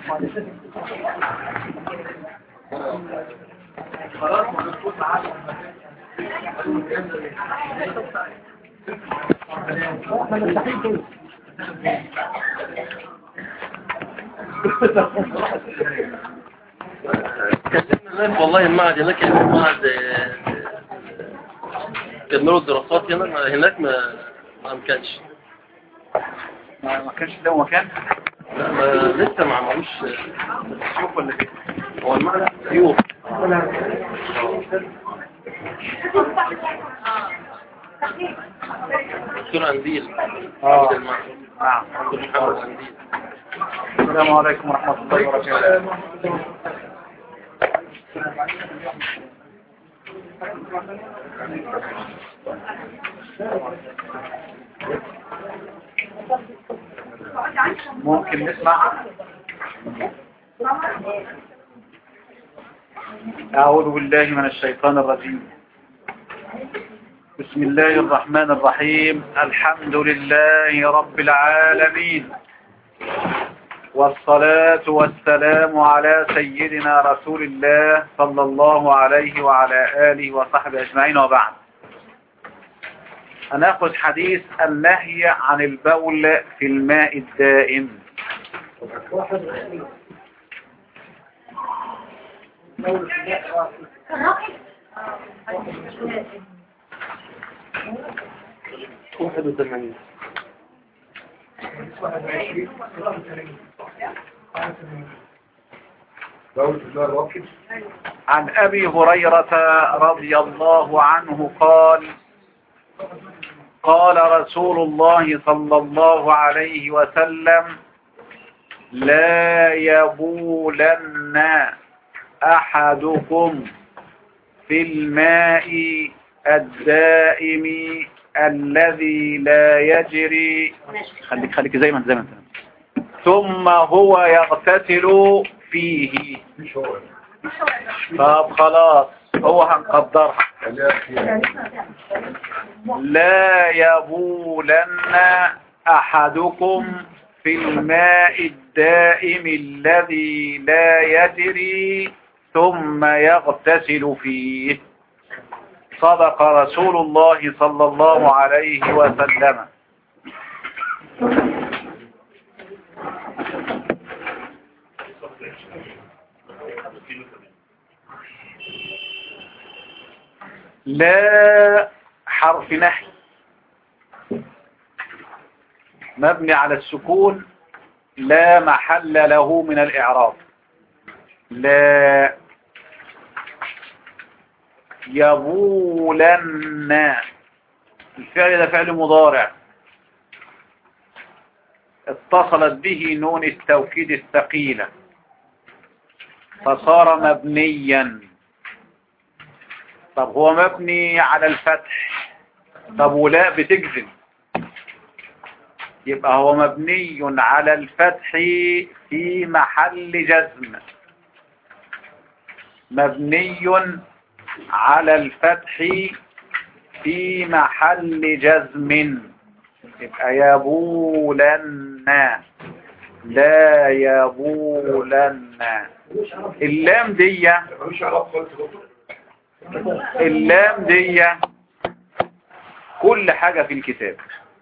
كلمنا هناك والله المعهد هناك يعني المعهد كملوا الدراسات هنا ما- هناك ما ما امكنش ما ما كانش له مكان لا ما لسه ما عملوش شوف ولا ايه هو المعهد سيوف دكتور انديل آه. عبد المعهد نعم دكتور محمد انديل السلام عليكم ورحمة الله وبركاته ممكن نسمع أعوذ بالله من الشيطان الرجيم بسم الله الرحمن الرحيم الحمد لله رب العالمين والصلاة والسلام على سيدنا رسول الله صلى الله عليه وعلى آله وصحبه أجمعين وبعد هناخذ حديث النهي عن البول في الماء الدائم واحد وثمانين عن أبي هريرة رضي الله عنه قال قال رسول الله صلى الله عليه وسلم لا يبولن أحدكم في الماء الدائم الذي لا يجري خليك خليك زي ما انت زي ما انت ثم هو يغتسل فيه طب خلاص هو هنقدرها لا يبولن أحدكم في الماء الدائم الذي لا يجري ثم يغتسل فيه صدق رسول الله صلى الله عليه وسلم لا حرف نهي مبني على السكون لا محل له من الإعراب لا يبولن الفعل ده فعل مضارع اتصلت به نون التوكيد الثقيلة فصار مبنيا طب هو مبني على الفتح طب ولا بتجزم يبقى هو مبني على الفتح في محل جزم مبني على الفتح في محل جزم يبقى يبولن لا يبولن اللام دي اللام دي كل حاجة في الكتاب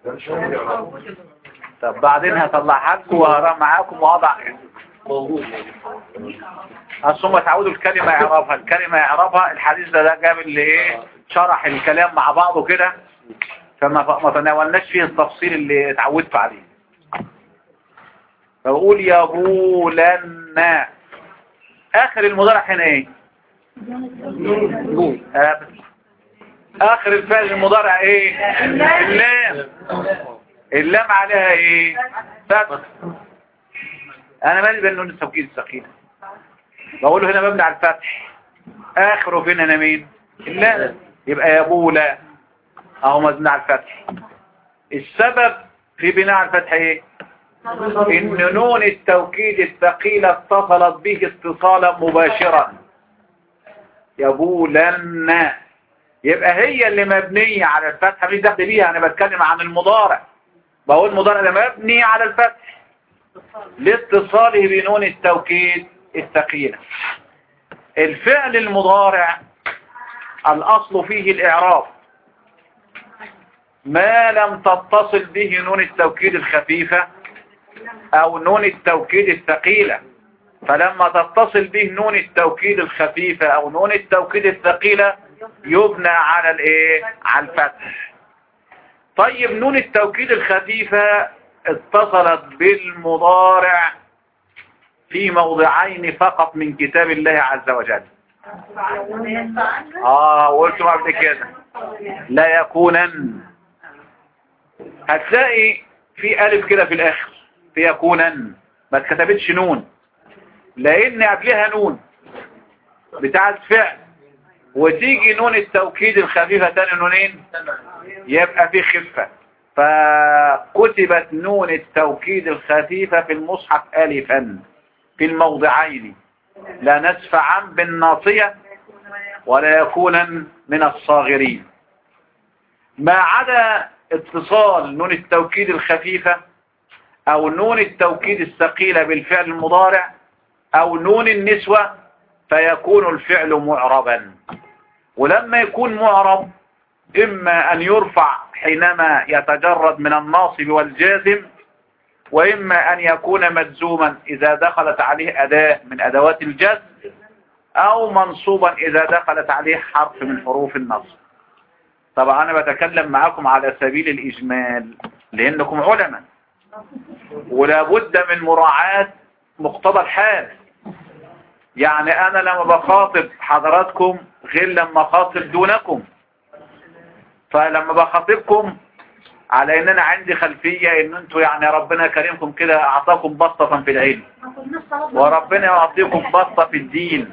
طب بعدين هطلعها لكم وهقرا معاكم واضع موجود اصل هم اتعودوا الكلمة يعرفها الكلمة يعرفها الحديث ده ده جاب اللي ايه شرح الكلام مع بعضه كده فما ما تناولناش فيه التفصيل اللي اتعودت عليه فبقول يبولن اخر المضارع هنا ايه آه، اخر الفعل المضارع ايه اللام اللام عليها ايه فتح انا مالي بين نون التوكيد الثقيله بقول له هنا مبني على الفتح اخره فين هنا مين اللام يبقى يبولا اهو مبني على الفتح السبب في بناء على الفتح ايه ان نون التوكيد الثقيله اتصلت به اتصالا مباشرا يبولن يبقى هي اللي مبنية على الفتح مش دخل بيها انا بتكلم عن المضارع بقول المضارع ده مبني على الفتح لاتصاله بنون التوكيد الثقيلة الفعل المضارع الأصل فيه الإعراب ما لم تتصل به نون التوكيد الخفيفة أو نون التوكيد الثقيلة فلما تتصل به نون التوكيد الخفيفة أو نون التوكيد الثقيلة يبنى على الايه على الفتح طيب نون التوكيد الخفيفة اتصلت بالمضارع في موضعين فقط من كتاب الله عز وجل اه قلت قبل كده لا يكونن هتلاقي في ألف كده في الآخر في يكونن ما اتكتبتش نون لأن قبلها نون بتاعت فعل وتيجي نون التوكيد الخفيفة تاني نونين يبقى في خفة فكتبت نون التوكيد الخفيفة في المصحف ألفا في الموضعين لا ندفعا بالناصية ولا يكونا من الصاغرين ما عدا اتصال نون التوكيد الخفيفة او نون التوكيد الثقيلة بالفعل المضارع او نون النسوة فيكون الفعل معربا ولما يكون معرب اما ان يرفع حينما يتجرد من الناصب والجازم واما ان يكون مجزوما اذا دخلت عليه اداة من ادوات الجزم او منصوبا اذا دخلت عليه حرف من حروف النصب طبعا انا بتكلم معاكم على سبيل الاجمال لانكم علماء ولا بد من مراعاة مقتضى الحال يعني انا لما بخاطب حضراتكم غير لما خاطب دونكم فلما بخاطبكم على ان انا عندي خلفية ان انتوا يعني ربنا كريمكم كده اعطاكم بسطة في العلم وربنا يعطيكم بسطة في الدين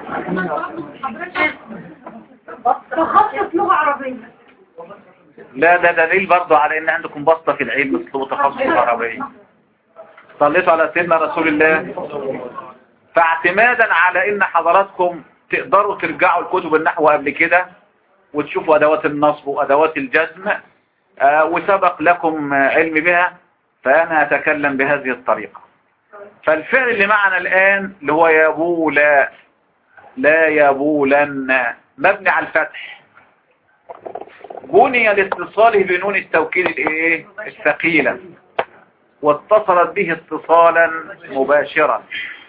تخصص لغة عربية لا ده دليل برضو على ان عندكم بسطة في العلم مثل تخصص عربي صليتوا على سيدنا رسول الله فاعتمادا على ان حضراتكم تقدروا ترجعوا الكتب النحو قبل كده وتشوفوا ادوات النصب وادوات الجزم آه، وسبق لكم علم بها فانا اتكلم بهذه الطريقة فالفعل اللي معنا الان اللي هو يبول لا يبولن مبني على الفتح بني لاتصاله بنون التوكيد الايه الثقيلة واتصلت به اتصالا مباشرا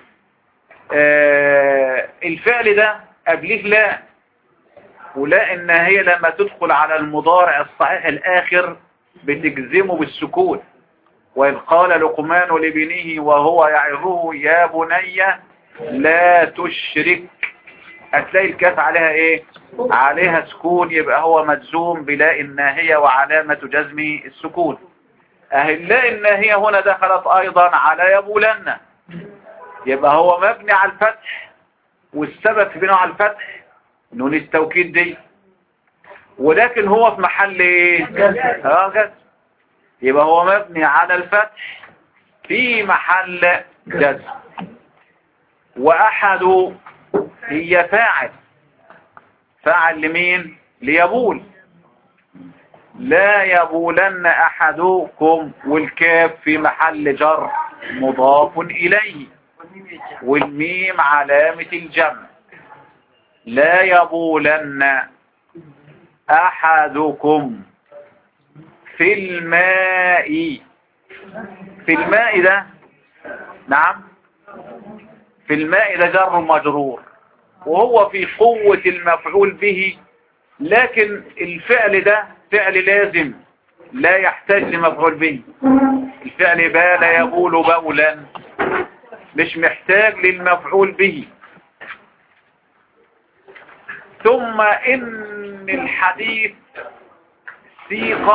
آه الفعل ده قبله لا ولا ان هي لما تدخل على المضارع الصحيح الاخر بتجزمه بالسكون وإذ قال لقمان لبنيه وهو يعظه يا بني لا تشرك هتلاقي الكاف عليها ايه عليها سكون يبقى هو مجزوم بلا الناهية وعلامة جزم السكون اهي لا الناهية هنا دخلت ايضا على يبولن يبقى هو مبني على الفتح والسبب في بناء على الفتح نون التوكيد دي ولكن هو في محل ايه اه جزم يبقى هو مبني على الفتح في محل جزم واحد هي فاعل فاعل لمين ليبول لا يبولن احدكم والكاف في محل جر مضاف اليه والميم علامة الجمع لا يبولن احدكم في الماء في الماء ده نعم في الماء ده جر مجرور وهو في قوة المفعول به لكن الفعل ده فعل لازم لا يحتاج لمفعول به الفعل بال يقول بولا مش محتاج للمفعول به ثم ان الحديث سيق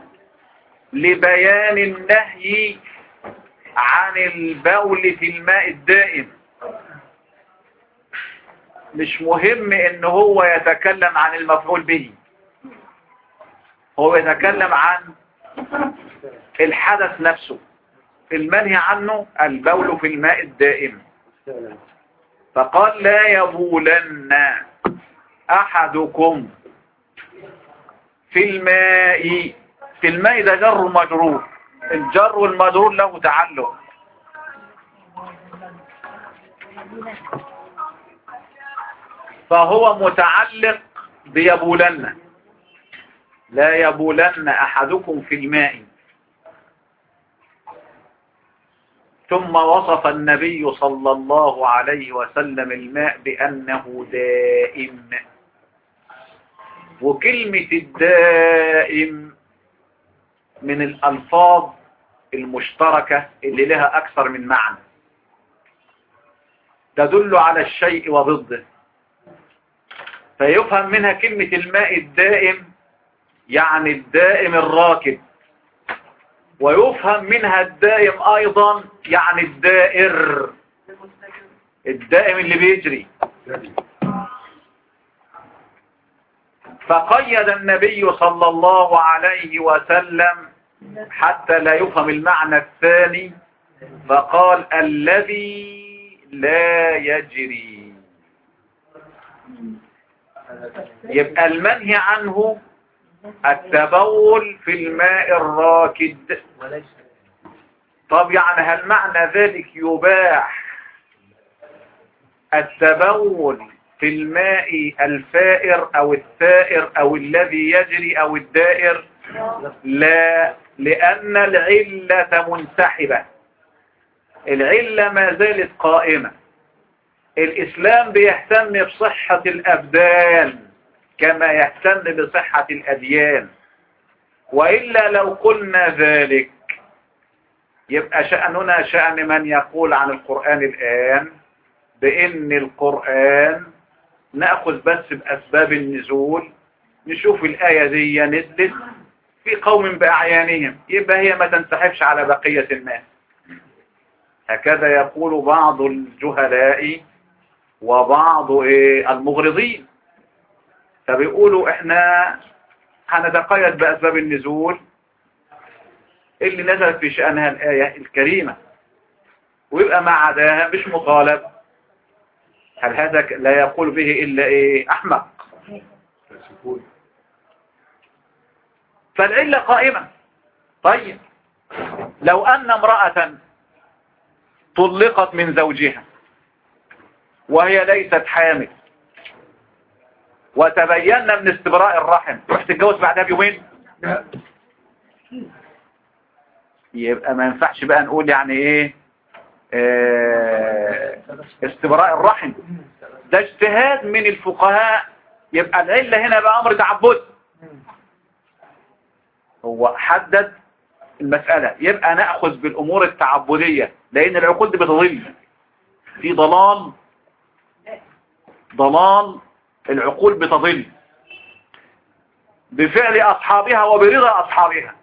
لبيان النهي عن البول في الماء الدائم مش مهم ان هو يتكلم عن المفعول به هو يتكلم عن الحدث نفسه المنهي عنه البول في الماء الدائم فقال لا يبولن احدكم في الماء في الماء ده جر مجرور الجر والمجرور له تعلق فهو متعلق بيبولن لا يبولن أحدكم في الماء ثم وصف النبي صلى الله عليه وسلم الماء بأنه دائم وكلمة الدائم من الألفاظ المشتركة اللي لها أكثر من معنى تدل على الشيء وضده فيفهم منها كلمة الماء الدائم يعني الدائم الراكد ويفهم منها الدائم أيضا يعني الدائر الدائم اللي بيجري فقيد النبي صلى الله عليه وسلم حتى لا يفهم المعنى الثاني فقال الذي لا يجري يبقى المنهي عنه التبول في الماء الراكد طب يعني هل معنى ذلك يباح التبول في الماء الفائر او الثائر او الذي يجري او الدائر لا لان العلة منسحبة العلة ما زالت قائمة الاسلام بيهتم بصحة الابدان كما يهتم بصحة الأديان وإلا لو قلنا ذلك يبقى شأننا شأن من يقول عن القرآن الآن بإن القرآن نأخذ بس بأسباب النزول نشوف الآية دي نزلت في قوم بأعيانهم يبقى هي ما تنسحبش على بقية الناس هكذا يقول بعض الجهلاء وبعض المغرضين فبيقولوا احنا هنتقيد بأسباب النزول اللي نزلت في شأنها الآية الكريمة ويبقى ما عداها مش مطالب هل هذا لا يقول به إلا إيه أحمق فالعلة قائمة طيب لو أن امرأة طلقت من زوجها وهي ليست حامل وتبينا من استبراء الرحم تروح تتجوز بعدها بيومين يبقى ما ينفعش بقى نقول يعني ايه اه استبراء الرحم ده اجتهاد من الفقهاء يبقى العلة هنا بقى امر تعبد هو حدد المسألة يبقى نأخذ بالامور التعبدية لان العقود دي بتضل في ضلال ضلال العقول بتضل بفعل أصحابها وبرضا أصحابها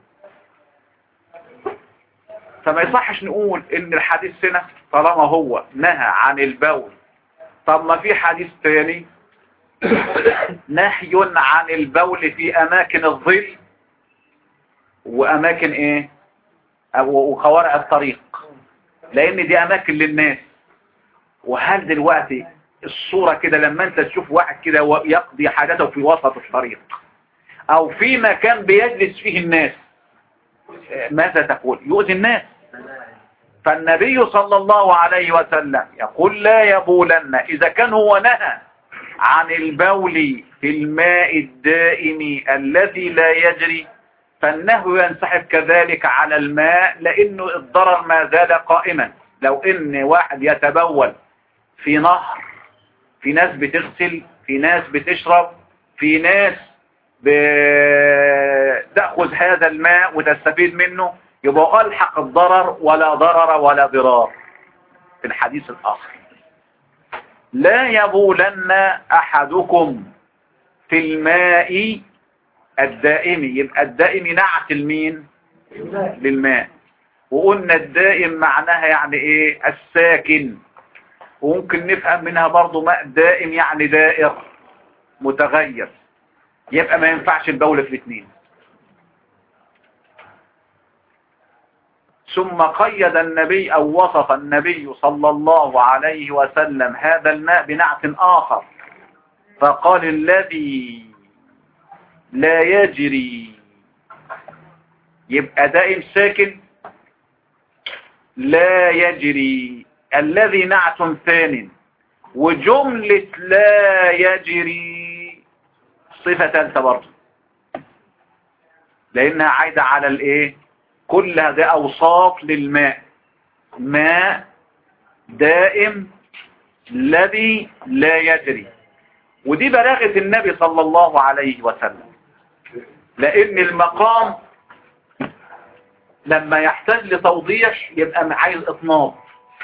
فما يصحش نقول ان الحديث هنا طالما هو نهى عن البول طب ما في حديث تاني نهي عن البول في اماكن الظل واماكن ايه وخوارع الطريق لان دي اماكن للناس وهل دلوقتي الصورة كده لما انت تشوف واحد كده يقضي حاجته في وسط الطريق او في مكان بيجلس فيه الناس ماذا تقول يؤذي الناس فالنبي صلى الله عليه وسلم يقول لا يبولن اذا كان هو نهى عن البول في الماء الدائم الذي لا يجري فالنهي ينسحب كذلك على الماء لانه الضرر ما زال قائما لو ان واحد يتبول في نهر في ناس بتغسل في ناس بتشرب في ناس بتأخذ هذا الماء وتستفيد منه يبقى ألحق الضرر ولا ضرر ولا ضرار في الحديث الآخر لا يبولن أحدكم في الماء الدائم يبقى الدائم نعت المين للماء وقلنا الدائم معناها يعني ايه الساكن وممكن نفهم منها برضو ماء دائم يعني دائر متغير يبقى ما ينفعش البول في الاثنين ثم قيد النبي او وصف النبي صلى الله عليه وسلم هذا الماء بنعت اخر فقال الذي لا يجري يبقى دائم ساكن لا يجري الذي نعت ثان وجملة لا يجري صفة ثالثة برضه لأنها عايدة على الإيه كل هذه أوصاف للماء ماء دائم الذي لا يجري ودي بلاغة النبي صلى الله عليه وسلم لأن المقام لما يحتاج لتوضيح يبقى عايز إطناب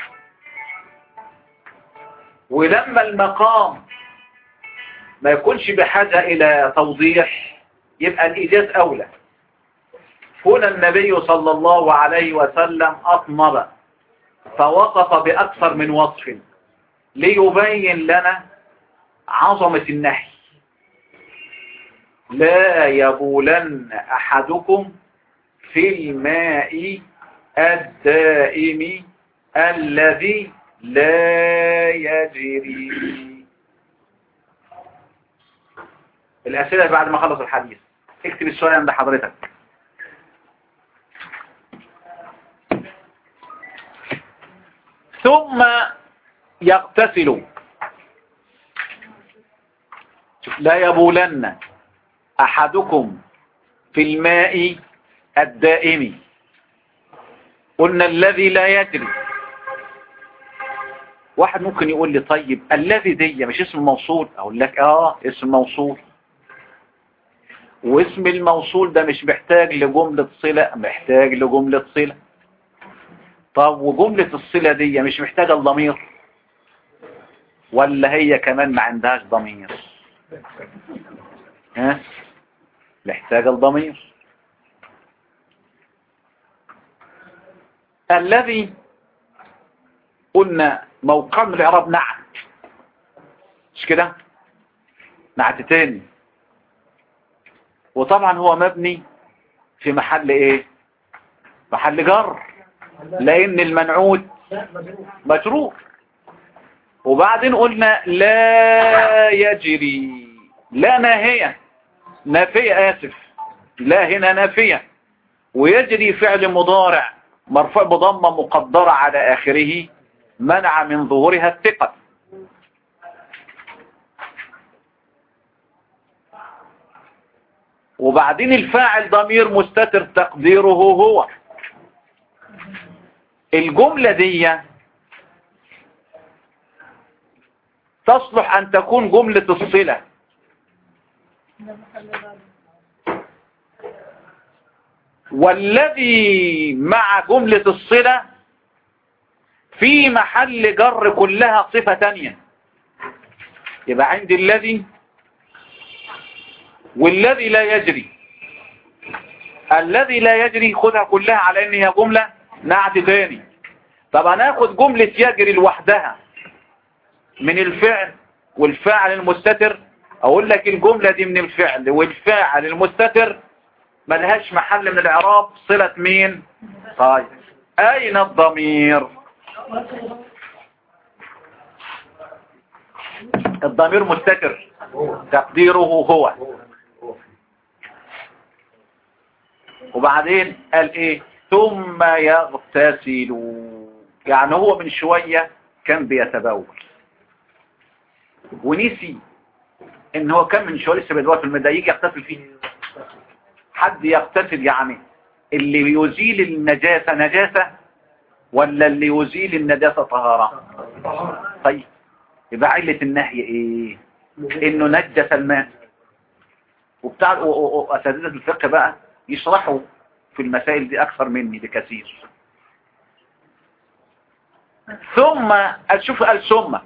ولما المقام ما يكونش بحاجة إلى توضيح يبقى الإيجاز أولى هنا النبي صلى الله عليه وسلم أطنب فوصف بأكثر من وصف ليبين لنا عظمة النهي لا يبولن أحدكم في الماء الدائم الذي لا يجري الأسئلة بعد ما خلص الحديث اكتب السؤال عند حضرتك ثم يغتسل لا يبولن أحدكم في الماء الدائم قلنا الذي لا يجري واحد ممكن يقول لي طيب الذي دي مش اسم موصول اقول لك اه اسم موصول واسم الموصول ده مش محتاج لجملة صلة محتاج لجملة صلة طب وجملة الصلة دي مش محتاجة الضمير ولا هي كمان ما عندهاش ضمير ها محتاجة الضمير الذي قلنا موقع من الإعراب نعت مش كده نعت تاني وطبعا هو مبني في محل ايه محل جر لان المنعوت مجرور وبعدين قلنا لا يجري لا ناهية نافية آسف لا هنا نافية ويجري فعل مضارع مرفوع بضمة مقدرة على آخره منع من ظهورها الثقة وبعدين الفاعل ضمير مستتر تقديره هو الجملة دي تصلح أن تكون جملة الصلة والذي مع جملة الصلة في محل جر كلها صفة تانية يبقى عندي الذي والذي لا يجري الذي لا يجري خدها كلها على ان هي جملة نعت تاني طب هناخد جملة يجري لوحدها من الفعل والفاعل المستتر اقول لك الجملة دي من الفعل والفاعل المستتر ملهاش محل من الاعراب صلة مين طيب اين الضمير الضمير مستتر تقديره هو وبعدين قال ايه ثم يغتسل يعني هو من شوية كان بيتبول ونسي ان هو كان من شوية لسه بيدور في المدى يجي يغتسل فيه حد يغتسل يعني اللي يزيل النجاسة نجاسة ولا اللي يزيل النجاسة طهارة طيب يبقى علة النهي ايه انه نجس الماء وبتاع اساتذه الفقه بقى يشرحوا في المسائل دي اكثر مني بكثير ثم اشوف قال ثم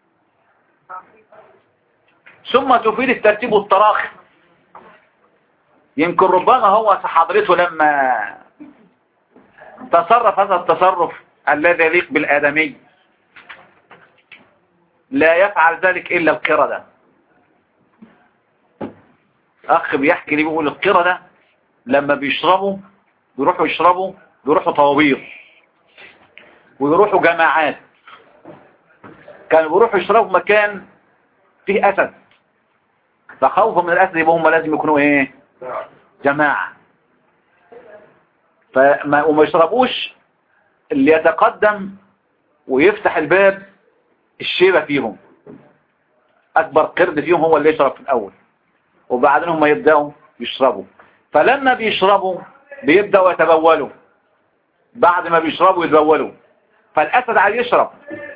ثم تفيد الترتيب والتراخي يمكن ربما هو حضرته لما تصرف هذا التصرف الذي يليق بالآدمي لا يفعل ذلك إلا القردة أخ بيحكي لي بيقول القردة لما بيشربوا بيروحوا يشربوا بيروحوا طوابير ويروحوا جماعات كانوا بيروحوا يشربوا مكان فيه أسد فخوفا من الأسد يبقى هم لازم يكونوا إيه جماعة فما وما يشربوش اللي يتقدم ويفتح الباب الشيبة فيهم اكبر قرد فيهم هو اللي يشرب في الاول وبعدين هم يبدأوا يشربوا فلما بيشربوا بيبدأوا يتبولوا بعد ما بيشربوا يتبولوا فالاسد عايز يشرب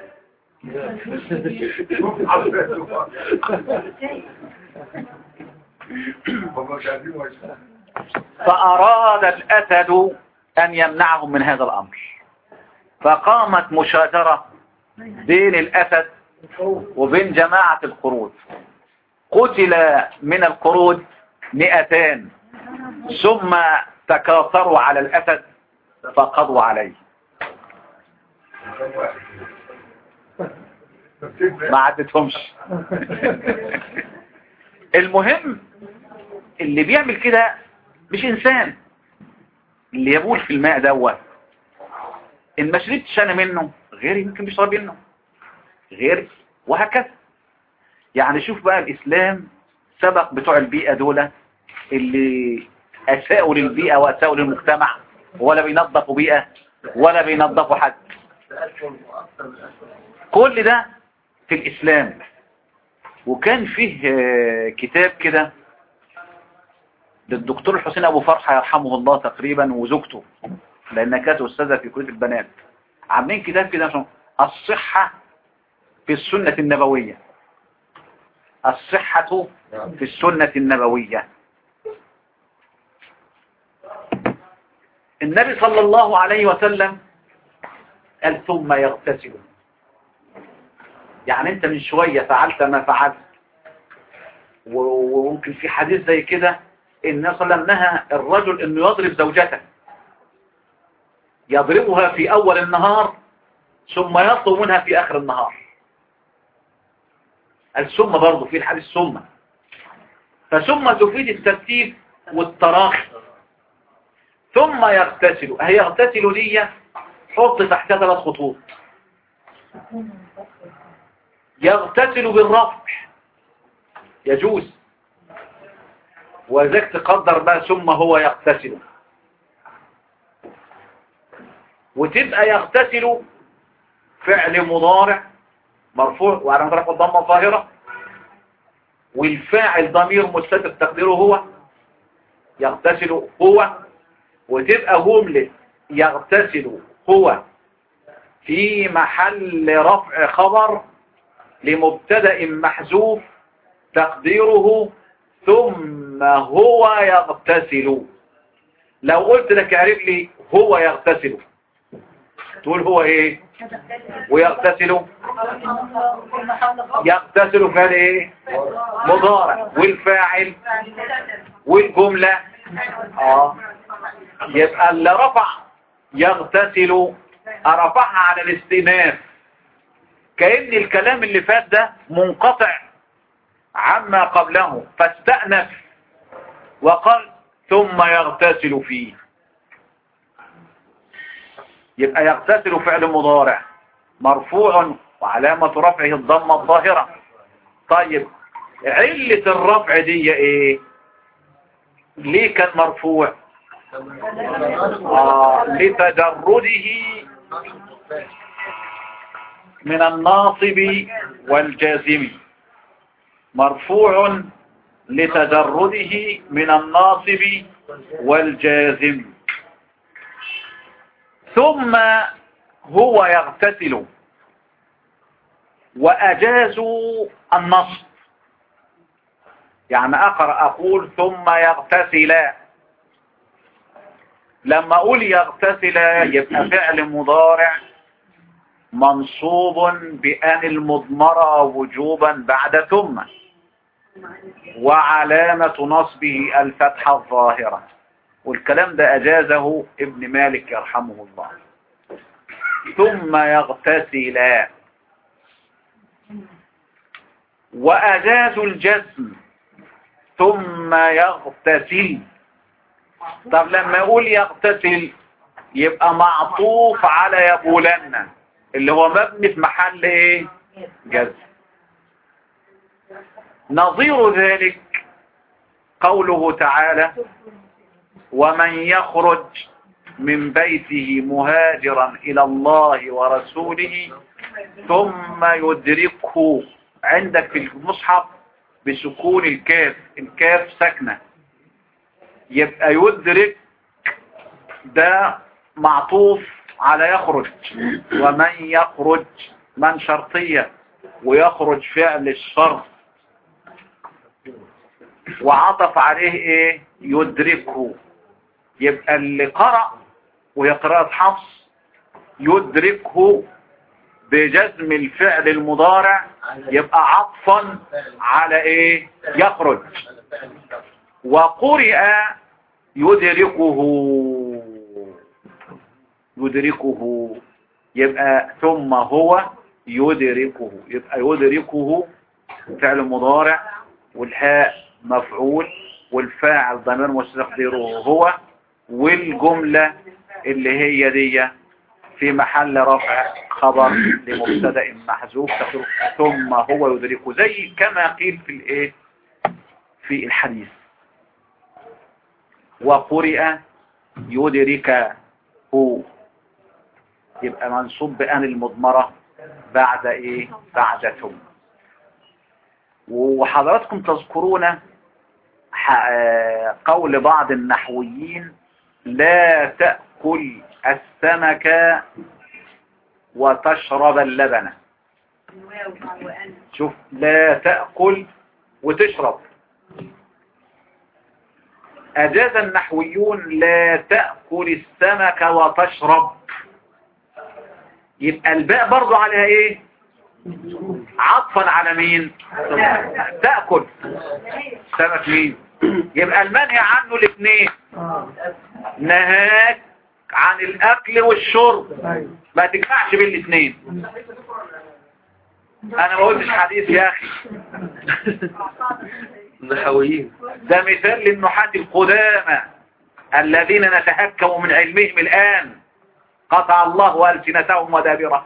فأراد الأسد أن يمنعهم من هذا الأمر فقامت مشاجرة بين الأسد وبين جماعة القرود قتل من القرود مئتان ثم تكاثروا على الأسد فقضوا عليه ما عدتهمش المهم اللي بيعمل كده مش انسان اللي يبول في الماء دوت ان ما شربتش انا منه غيري يمكن بيشرب منه غيري وهكذا يعني شوف بقى الاسلام سبق بتوع البيئة دول اللي اساءوا للبيئة واساءوا للمجتمع ولا بينظفوا بيئة ولا بينظفوا حد كل ده في الاسلام وكان فيه آه، كتاب كده للدكتور الحسين ابو فرحة يرحمه الله تقريبا وزوجته لانها كانت استاذة في كلية البنات عاملين كتاب كده اسمه الصحة في السنة النبوية الصحة في السنة النبوية النبي صلى الله عليه وسلم قال ثم يغتسل يعني انت من شوية فعلت ما فعلت و- وممكن في حديث زي كده النبي صلى الله عليه وسلم نهى الرجل انه يضرب زوجته يضربها في اول النهار ثم يطلب منها في اخر النهار السم برضه في الحديث سمة فثم تفيد الترتيب والتراخي ثم يغتسل هي يغتسل دي حط تحتها ثلاث خطوط يغتسل بالرفع يجوز وذلك تقدر بقى ثم هو يغتسل وتبقى يغتسل فعل مضارع مرفوع وعلى مضارع الضمه ظاهره والفاعل ضمير مستتر تقديره هو يغتسل هو وتبقى جملة يغتسل هو في محل رفع خبر لمبتدأ محذوف تقديره ثم هو يغتسل لو قلت لك اعرف لي هو يغتسل تقول هو ايه ويغتسل يغتسل فعل ايه مضارع والفاعل والجملة اه يبقى اللي رفع يغتسل رفعها على الاستئناف كأن الكلام اللي فات ده منقطع عما قبله فاستأنف وقال ثم يغتسل فيه يبقى يغتسل فعل مضارع مرفوع وعلامة رفعه الضمة الظاهرة طيب علة الرفع دي ايه ليه كان مرفوع آه لتجرده من الناصب والجازم مرفوع لتجرده من الناصب والجازم ثم هو يغتسل وأجازوا النصب يعني أقرأ أقول ثم يغتسل لما أقول يغتسل يبقى فعل مضارع منصوب بأن المضمرة وجوبا بعد ثم وعلامة نصبه الفتحة الظاهرة والكلام ده أجازه ابن مالك يرحمه الله ثم يغتسل وأجازوا الجسم ثم يغتسل طب لما يقول يغتسل يبقى معطوف على يبولن اللي هو مبني في محل ايه جزم نظير ذلك قوله تعالى ومن يخرج من بيته مهاجرا إلى الله ورسوله ثم يدركه عندك في المصحف بسكون الكاف الكاف ساكنة يبقى يدرك ده معطوف على يخرج ومن يخرج من شرطية ويخرج فعل الشرط وعطف عليه ايه يدركه يبقى اللي قرأ وهي قراءة حفص يدركه بجزم الفعل المضارع يبقى عطفا على ايه يخرج وقرئ يدركه يدركه يبقى ثم هو يدركه يبقى يدركه فعل مضارع والهاء مفعول والفاعل ضمير مستقدره هو والجملة اللي هي دي في محل رفع خبر لمبتدا محذوف تقول ثم هو يدركه زي كما قيل في الايه في الحديث وقرئ يدرك هو يبقى منصوب بأن المضمرة بعد ايه بعد ثم وحضراتكم تذكرون قول بعض النحويين لا تأكل السمك وتشرب اللبن شوف لا تأكل وتشرب أجاز النحويون لا تأكل السمك وتشرب يبقى الباء برضو عليها ايه عطفا على مين تأكل سمك مين يبقى المنهي عنه الاثنين نهاك عن الاكل والشرب ما تجمعش بين الاثنين انا ما قلتش حديث يا اخي نحويين ده مثال للنحاة القدامى الذين نتهكم من علمهم الآن قطع الله ألسنتهم ودابرهم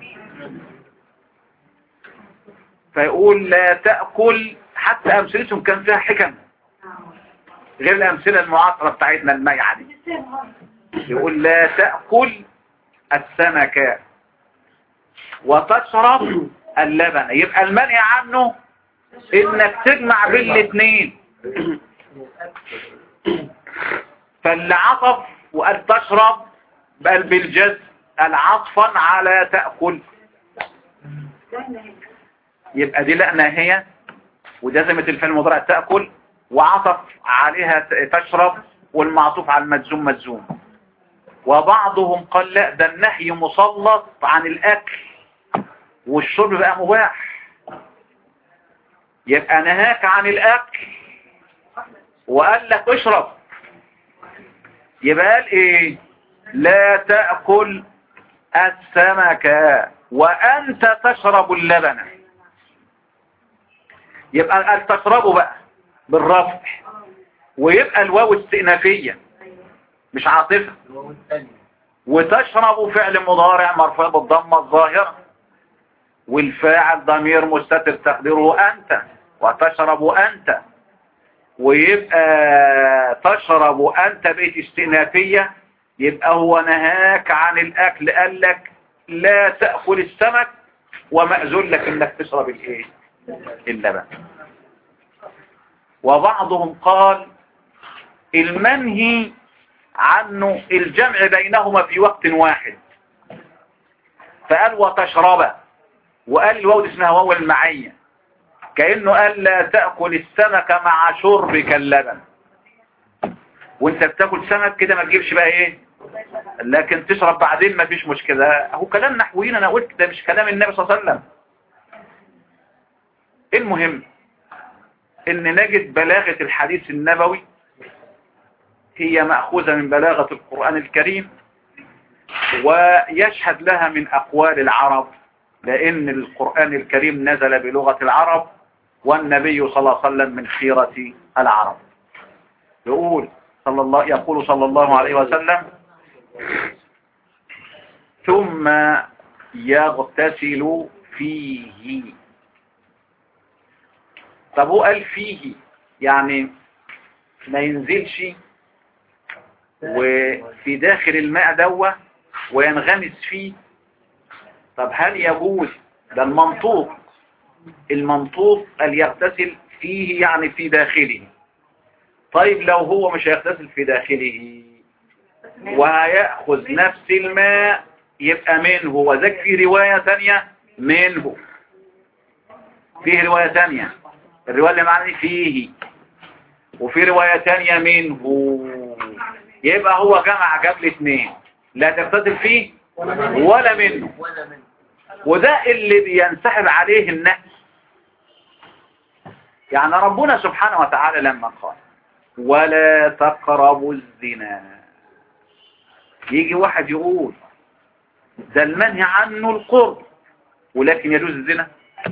فيقول لا تأكل حتى أمثلتهم كان فيها حكم غير الأمثلة المعاصرة بتاعتنا الميعة دي يقول لا تأكل السمك وتشرب اللبن يبقى المنع عنه انك تجمع بين الاثنين فاللي عطف وقال تشرب بل بالجز العطفا على تأكل يبقى دي لا ناهية وجزمت الفعل المضارع تأكل وعطف عليها تشرب والمعطوف على المجزوم مجزوم وبعضهم قال لا ده النهي مسلط عن الأكل والشرب بقى مباح يبقى نهاك عن الأكل وقال لك اشرب يبقى قال ايه لا تأكل السمك وأنت تشرب اللبن يبقى قال تشربه بقى بالرفع ويبقى الواو استئنافية مش عاطفة وتشرب فعل مضارع مرفوع بالضمة الظاهرة والفاعل ضمير مستتر تقديره أنت وتشرب أنت ويبقى تشرب أنت بيت استئنافية يبقى هو نهاك عن الأكل قال لك لا تأكل السمك ومأذون لك انك تشرب الايه اللبن وبعضهم قال المنهي عنه الجمع بينهما في وقت واحد فقال وتشرب وقال الواو دي اسمها واو المعية كأنه قال لا تأكل السمك مع شربك اللبن وانت بتاكل سمك كده ما تجيبش بقى ايه لكن تشرب بعدين ما فيش مشكلة هو كلام نحويين انا قلت ده مش كلام النبي صلى الله عليه وسلم المهم ان نجد بلاغة الحديث النبوي هي مأخوذة من بلاغة القرآن الكريم ويشهد لها من أقوال العرب لأن القرآن الكريم نزل بلغة العرب والنبي صلى الله عليه وسلم من خيرة العرب يقول صلى الله يقول صلى الله عليه وسلم ثم يغتسل فيه طب هو قال فيه يعني ما ينزلش وفي داخل الماء دوة وينغمس فيه طب هل يجوز ده المنطوق المنطوق أن يغتسل فيه يعني في داخله طيب لو هو مش هيغتسل في داخله وهيأخذ نفس الماء يبقى منه وذاك في رواية ثانية منه فيه رواية ثانية الرواية اللي معني فيه وفي رواية ثانية منه يبقى هو جمع جاب الاثنين لا تغتسل فيه ولا منه وده اللي بينسحب عليه النهي يعني ربنا سبحانه وتعالى لما قال ولا تقربوا الزنا يجي واحد يقول ده المنهي عنه القرب ولكن يجوز الزنا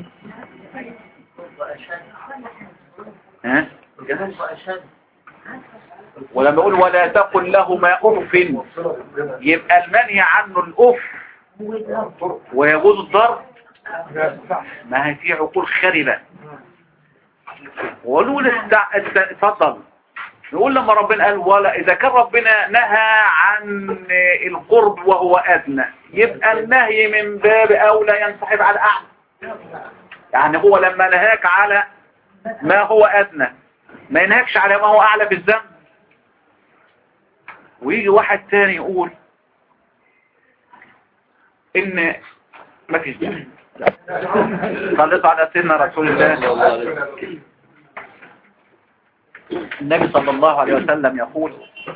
ها ولما يقول ولا تقل لهما اف يبقى المنهي عنه الاف ويجوز الضرب ما هي في عقول خربة ونقول استع- است- اتفضل نقول لما ربنا قال ولا إذا كان ربنا نهى عن القرب وهو أدنى يبقى النهي من باب أولى ينسحب على الأعلى يعني هو لما نهاك على ما هو أدنى ما ينهاكش على ما هو أعلى في الذنب ويجي واحد تاني يقول إن ما فيش داعي صليت على سيدنا رسول الله النبي صلى الله عليه وسلم يقول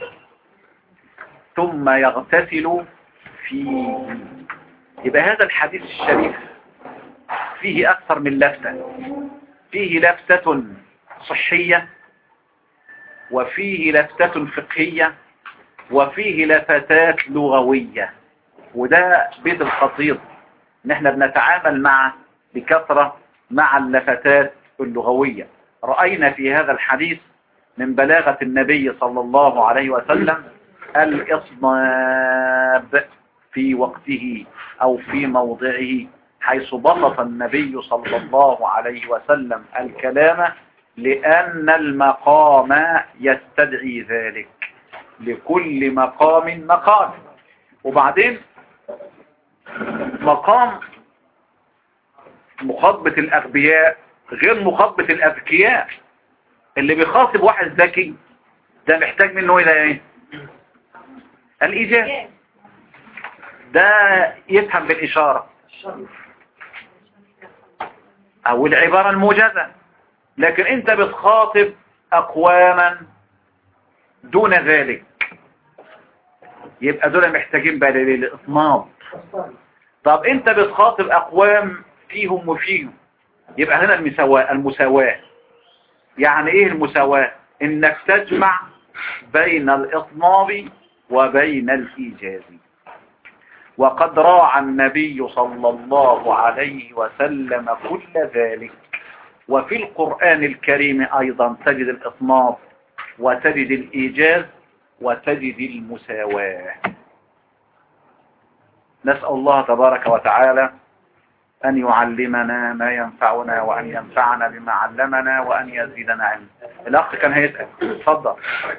ثم يغتسل في يبقى هذا الحديث الشريف فيه أكثر من لفتة فيه لفتة صحية وفيه لفتة فقهية وفيه لفتات لغوية وده بيت الخطير ان احنا بنتعامل مع بكثرة مع اللفتات اللغوية رأينا في هذا الحديث من بلاغة النبي صلى الله عليه وسلم الإصناب في وقته أو في موضعه حيث بسط النبي صلى الله عليه وسلم الكلام لأن المقام يستدعي ذلك لكل مقام مقام وبعدين مقام مخاطبة الأغبياء غير مخاطبة الأذكياء اللي بيخاطب واحد ذكي ده محتاج منه إلى إيه الإيجاب ده يفهم بالإشارة أو العبارة الموجزة لكن أنت بتخاطب أقواما دون ذلك يبقى دول محتاجين بقى للإطناب طب أنت بتخاطب أقوام فيهم وفيهم يبقى هنا المساواة المساواة يعني ايه المساواة انك تجمع بين الاطناب وبين الايجاز وقد راعى النبي صلى الله عليه وسلم كل ذلك وفي القرآن الكريم ايضا تجد الاطناب وتجد الايجاز وتجد المساواة نسأل الله تبارك وتعالى أن يعلمنا ما ينفعنا وأن ينفعنا بما علمنا وأن يزيدنا علما الأخ كان هيسأل اتفضل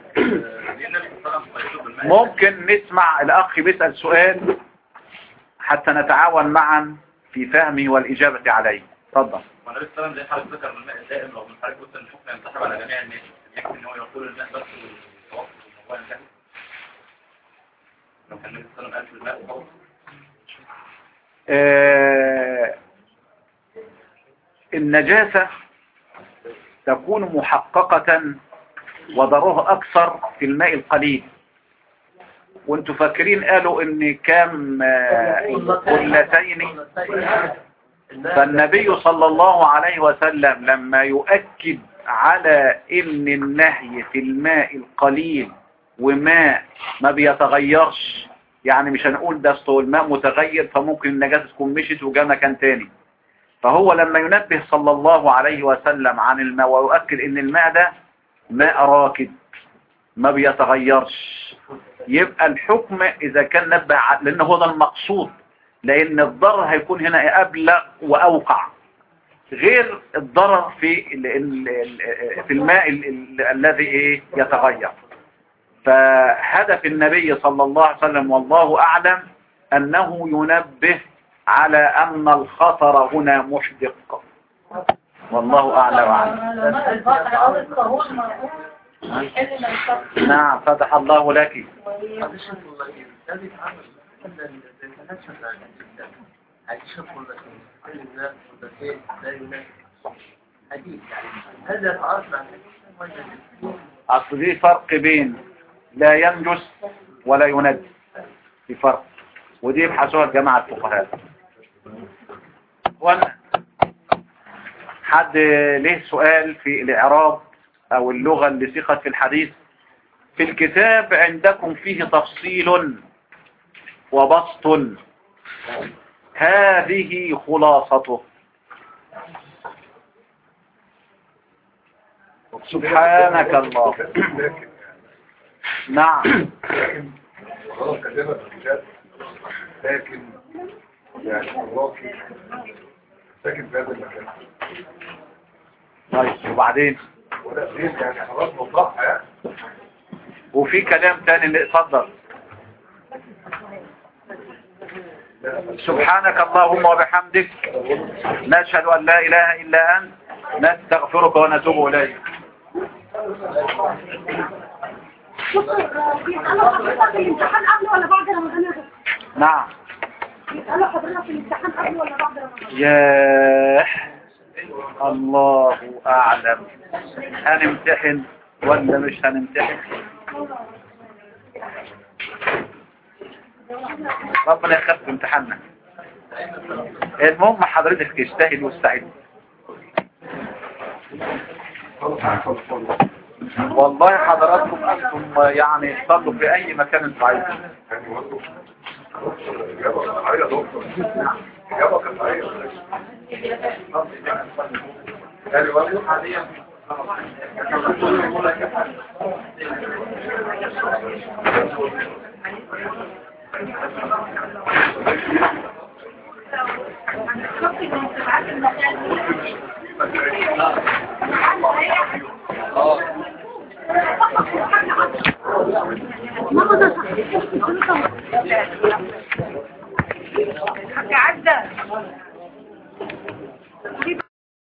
ممكن نسمع الأخ بيسأل سؤال حتى نتعاون معا في فهمه والإجابة عليه اتفضل والنبي صلى الله عليه وسلم زي حضرتك ذكر من الماء الدائم لو من حضرتك قلت ان الحكم ينسحب على جميع الناس يكفي ان هو يقول الماء بس والتوقف هو ينتهي لو كان النبي صلى الله عليه وسلم قال في الماء وخلاص آه، النجاسة تكون محققة وضررها أكثر في الماء القليل وانتوا فاكرين قالوا ان كام آه، قلتين فالنبي صلى الله عليه وسلم لما يؤكد على ان النهي في الماء القليل وماء ما بيتغيرش يعني مش هنقول ده اصل الماء متغير فممكن النجاسة تكون مشت وجا مكان تاني فهو لما ينبه صلى الله عليه وسلم عن الماء ويؤكد ان الماء ده ماء راكد ما بيتغيرش يبقى الحكم اذا كان نبه ع- لان هو ده المقصود لان الضرر هيكون هنا ابلغ واوقع غير الضرر في ال- ال- ال- في الماء ال- ال- الذي ايه يتغير فهدف النبي صلى الله عليه وسلم والله أعلم أنه ينبه على أن الخطر هنا محدق والله أعلى وأعلم نعم فتح الله لك هذا تعرفنا أصل في فرق بين لا ينجس ولا ينجس في فرق ودي يبحثوها جماعة الفقهاء وانا حد ليه سؤال في الإعراب أو اللغة اللي سيقت في الحديث في الكتاب عندكم فيه تفصيل وبسط هذه خلاصته سبحانك الله نعم خلاص كلمة في الكتاب لكن يعني الراقي ساكن في هذا المكان طيب وبعدين ولا زين يعني خلاص وضحها يعني وفي كلام تاني اللي اتفضل سبحانك اللهم وبحمدك نشهد أن لا إله إلا أنت نستغفرك ونتوب إليك بيسألوا حضرتك الامتحان قبل ولا بعد رمضان يا دكتور؟ نعم بيسألوا حضرتك الامتحان قبل ولا بعد رمضان؟ ياه الله أعلم هنمتحن ولا مش هنمتحن ربنا يخف امتحاننا المهم حضرتك تجتهد واستعد والله حضراتكم أنتم يعني تصلوا في أي مكان انتم عايزين يعني برضه إجابة قطعية يا دكتور إجابة قطعية يعني برضه ماما ده صح. حاجة عدة